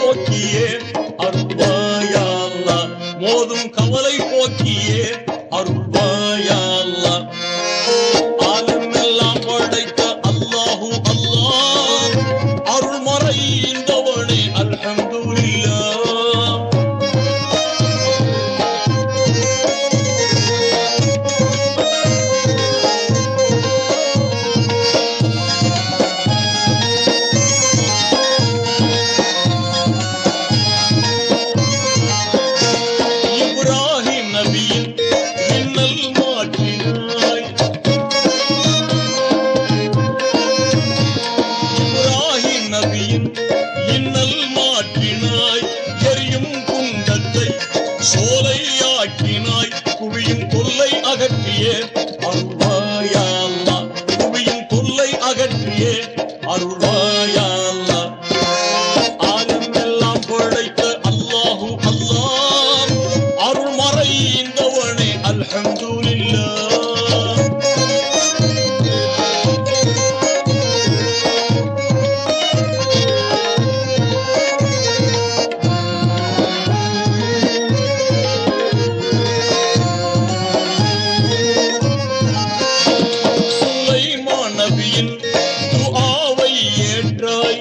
போக்கியே அருள்வாயா அல்லாஹ் மோதும் கவலை போக்கியே அருள்வாயா அல்லாஹ் ஆலமெல்லாம் படைத்த அல்லாஹு அல்லாஹ் அருள் மறைந்தவனே அல்ஹம்துலில்லாஹ் இப்ராஹிம் நபியின் மின்னல் மாற்றினாய் இப்ராஹிம் நபியின் இன்னல் மாற்றினாய் எரியும் குண்டத்தை சோலையாக்கினாய் குவியும் தொல்லை அகற்றிய அருள்வாயா அல்லாஹ் குவியும் தொல்லை அகற்றிய அருள்வாயா அல்லாஹ் ஆலம் எல்லாம் படைத்த அல்லாஹு அல்லாஹ் அருள் மறைந்தவனே அல்ஹம்துலில்லாஹ் சுலைமான் நபியின் துஆவை ஏற்றாய்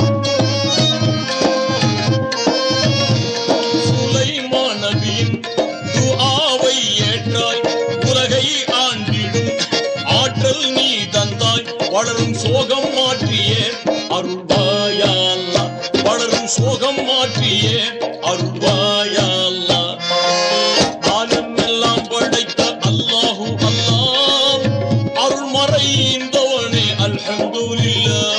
சுலைமான் நபியின் துஆவை ஏற்றாய் உலகை ஆண்டிடும் ஆற்றல் நீ தந்தாய் வளரும் சோகம் மாற்றியே அருள்வாயா அல்லாஹ் வளரும் சோகம் மாற்றியே அருள்வாயா அல்லாஹ் ஆலம் எல்லாம் படைத்த அல்லாஹு அல்லாஹ் அருள் மறைந்தவனே அல்ஹம்துலில்லாஹ்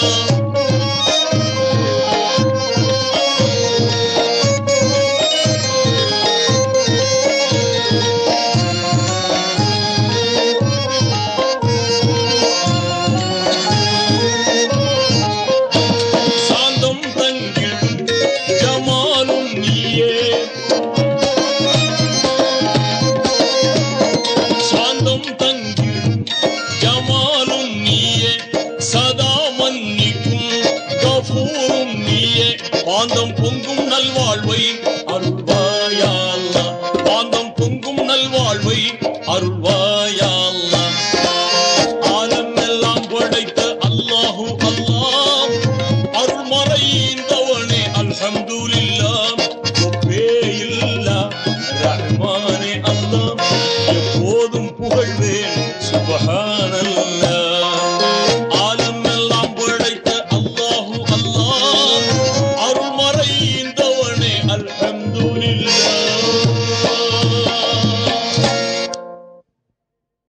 சாந்தம் தங்கிடும் ஜமாலும் நீயே சாந்தம் தங்கிடும் ஜமாலும் நீயே சதா மன்னிக்கும் கபூரும் நீயே பாந்தம் பொங்கும் நல்வாழ்வை